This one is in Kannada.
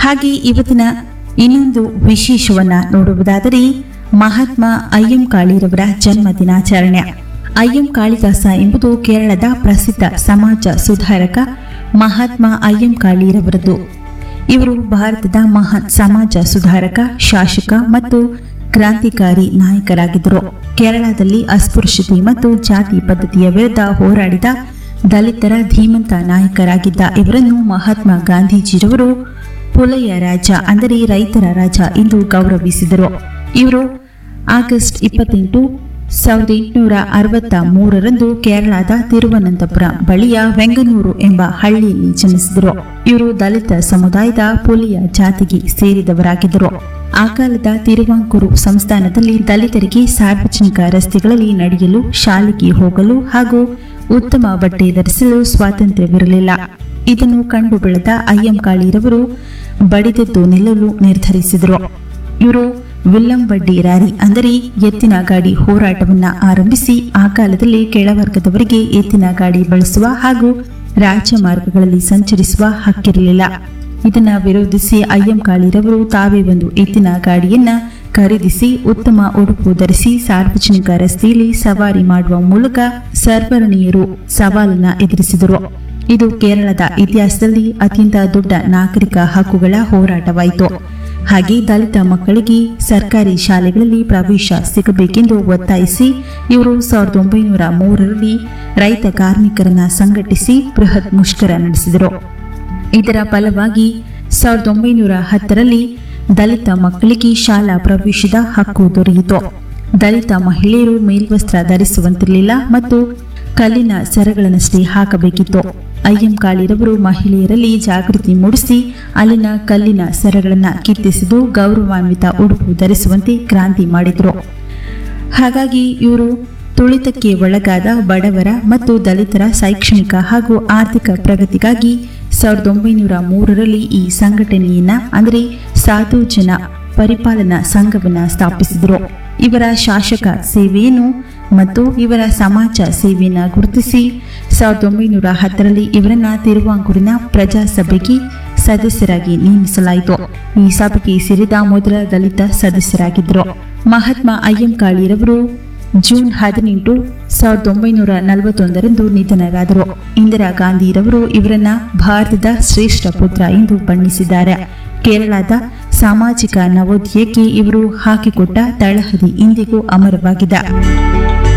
ಹಾಗೆ ಇವತ್ತಿನ ಇನ್ನೊಂದು ವಿಶೇಷವನ್ನ ನೋಡುವುದಾದರೆ ಮಹಾತ್ಮ ಅಯ್ಯಂ ಕಾಳಿರವರ ಜನ್ಮ ದಿನಾಚರಣೆ ಅಯ್ಯಂ ಕಾಳಿದಾಸ ಎಂಬುದು ಕೇರಳದ ಪ್ರಸಿದ್ಧ ಸಮಾಜ ಸುಧಾರಕ ಮಹಾತ್ಮ ಅಯ್ಯಂ ಕಾಳಿರವರದು ಇವರು ಭಾರತದ ಮಹಾನ್ ಸಮಾಜ ಸುಧಾರಕ ಶಾಸಕ ಮತ್ತು ಕ್ರಾಂತಿಕಾರಿ ನಾಯಕರಾಗಿದ್ದರು ಕೇರಳದಲ್ಲಿ ಅಸ್ಪೃಶ್ಯತೆ ಮತ್ತು ಜಾತಿ ಪದ್ಧತಿಯ ವಿರುದ್ಧ ಹೋರಾಡಿದ ದಲಿತರ ಧೀಮಂತ ನಾಯಕರಾಗಿದ್ದ ಇವರನ್ನು ಮಹಾತ್ಮ ಗಾಂಧೀಜಿರವರು ಪುಲಯ ರಾಜ ಅಂದರೆ ರೈತರ ರಾಜ ಎಂದು ಗೌರವಿಸಿದರು ಇವರು ಆಗಸ್ಟ್ ಇಪ್ಪತ್ತೆಂಟು ಸಾವಿರದ ಎಂಟುನೂರ ಅರವತ್ತ ಮೂರರಂದು ಕೇರಳದ ತಿರುವನಂತಪುರ ಬಳಿಯ ವೆಂಗನೂರು ಎಂಬ ಹಳ್ಳಿಯಲ್ಲಿ ಜನಿಸಿದರು ಇವರು ದಲಿತ ಸಮುದಾಯದ ಪುಲಿಯ ಜಾತಿಗೆ ಸೇರಿದವರಾಗಿದ್ದರು ಆ ಕಾಲದ ತಿರುವಾಂಕೂರು ಸಂಸ್ಥಾನದಲ್ಲಿ ದಲಿತರಿಗೆ ಸಾರ್ವಜನಿಕ ರಸ್ತೆಗಳಲ್ಲಿ ನಡೆಯಲು ಶಾಲೆಗೆ ಹೋಗಲು ಹಾಗೂ ಉತ್ತಮ ಬಟ್ಟೆ ಧರಿಸಲು ಸ್ವಾತಂತ್ರ್ಯವಿರಲಿಲ್ಲ ಇದನ್ನು ಕಂಡು ಬೆಳೆದ ಅಯ್ಯಂಕಾಳಿರವರು ಬಡಿದೆದ್ದು ನಿಲ್ಲಲು ನಿರ್ಧರಿಸಿದರು ಇವರು ವಿಲ್ಲಂಬಡ್ಡಿ ರ್ಯಾಲಿ ಅಂದರೆ ಎತ್ತಿನ ಗಾಡಿ ಹೋರಾಟವನ್ನ ಆರಂಭಿಸಿ ಆ ಕಾಲದಲ್ಲಿ ಕೆಳವರ್ಗದವರಿಗೆ ಎತ್ತಿನ ಗಾಡಿ ಬಳಸುವ ಹಾಗೂ ರಾಜ್ಯ ಮಾರ್ಗಗಳಲ್ಲಿ ಸಂಚರಿಸುವ ಹಕ್ಕಿರಲಿಲ್ಲ ಇದನ್ನ ವಿರೋಧಿಸಿ ಅಯ್ಯಂಕಾಳಿರವರು ತಾವೇ ಒಂದು ಎತ್ತಿನ ಗಾಡಿಯನ್ನ ಖರೀದಿಸಿ ಉತ್ತಮ ಉಡುಪು ಧರಿಸಿ ಸಾರ್ವಜನಿಕ ರಸ್ತೆಯಲ್ಲಿ ಸವಾರಿ ಮಾಡುವ ಮೂಲಕ ಸರ್ವರ್ಣೀಯರು ಸವಾಲನ್ನ ಎದುರಿಸಿದರು ಇದು ಕೇರಳದ ಇತಿಹಾಸದಲ್ಲಿ ಅತ್ಯಂತ ದೊಡ್ಡ ನಾಗರಿಕ ಹಕ್ಕುಗಳ ಹೋರಾಟವಾಯಿತು ಹಾಗೆ ದಲಿತ ಮಕ್ಕಳಿಗೆ ಸರ್ಕಾರಿ ಶಾಲೆಗಳಲ್ಲಿ ಪ್ರವೇಶ ಸಿಗಬೇಕೆಂದು ಒತ್ತಾಯಿಸಿ ಇವರು ಸಾವಿರದ ಒಂಬೈನೂರ ಮೂರರಲ್ಲಿ ರೈತ ಕಾರ್ಮಿಕರನ್ನ ಸಂಘಟಿಸಿ ಬೃಹತ್ ಮುಷ್ಕರ ನಡೆಸಿದರು ಇದರ ಫಲವಾಗಿ ಸಾವಿರದ ಒಂಬೈನೂರ ಹತ್ತರಲ್ಲಿ ದಲಿತ ಮಕ್ಕಳಿಗೆ ಶಾಲಾ ಪ್ರವೇಶದ ಹಕ್ಕು ದೊರೆಯಿತು ದಲಿತ ಮಹಿಳೆಯರು ಮೇಲ್ವಸ್ತ್ರ ಧರಿಸುವಂತಿರಲಿಲ್ಲ ಮತ್ತು ಕಲ್ಲಿನ ಸರಗಳನ್ನಷ್ಟೇ ಹಾಕಬೇಕಿತ್ತು ಅಯ್ಯಂಕಾಳಿರವರು ಮಹಿಳೆಯರಲ್ಲಿ ಜಾಗೃತಿ ಮೂಡಿಸಿ ಅಲ್ಲಿನ ಕಲ್ಲಿನ ಸರಗಳನ್ನು ಕಿತ್ತಿಸಿದು ಗೌರವಾನ್ವಿತ ಉಡುಪು ಧರಿಸುವಂತೆ ಕ್ರಾಂತಿ ಮಾಡಿದರು ಹಾಗಾಗಿ ಇವರು ತುಳಿತಕ್ಕೆ ಒಳಗಾದ ಬಡವರ ಮತ್ತು ದಲಿತರ ಶೈಕ್ಷಣಿಕ ಹಾಗೂ ಆರ್ಥಿಕ ಪ್ರಗತಿಗಾಗಿ ಸಾವಿರದ ಒಂಬೈನೂರ ಮೂರರಲ್ಲಿ ಈ ಸಂಘಟನೆಯನ್ನ ಅಂದರೆ ಸಾಧು ಜನ ಪರಿಪಾಲನಾ ಸಂಘವನ್ನ ಸ್ಥಾಪಿಸಿದರು ಇವರ ಶಾಸಕ ಸೇವೆಯನ್ನು ಮತ್ತು ಇವರ ಸಮಾಜ ಸೇವೆಯನ್ನ ಗುರುತಿಸಿ ಸಾವಿರದ ಒಂಬೈನೂರ ಹತ್ತರಲ್ಲಿ ಇವರನ್ನ ತಿರುವಾಂಕೂರಿನ ಪ್ರಜಾಸಭೆಗೆ ಸದಸ್ಯರಾಗಿ ನೇಮಿಸಲಾಯಿತು ಈ ಸಭೆಗೆ ಸೇರಿದ ಮೊದಲ ದಲಿತ ಸದಸ್ಯರಾಗಿದ್ದರು ಮಹಾತ್ಮ ಅಯ್ಯಂಕಾಳಿರವರು ಜೂನ್ ಹದಿನೆಂಟು ಸಾವಿರದ ಒಂಬೈನೂರ ನಲವತ್ತೊಂದರಂದು ನಿಧನರಾದರು ಇಂದಿರಾ ಗಾಂಧಿರವರು ಇವರನ್ನ ಭಾರತದ ಶ್ರೇಷ್ಠ ಪುತ್ರ ಎಂದು ಬಣ್ಣಿಸಿದ್ದಾರೆ ಕೇರಳದ ಸಾಮಾಜಿಕ ನವೋದಯಕ್ಕೆ ಇವರು ಹಾಕಿಕೊಟ್ಟ ತಳಹದಿ ಇಂದಿಗೂ ಅಮರವಾಗಿದೆ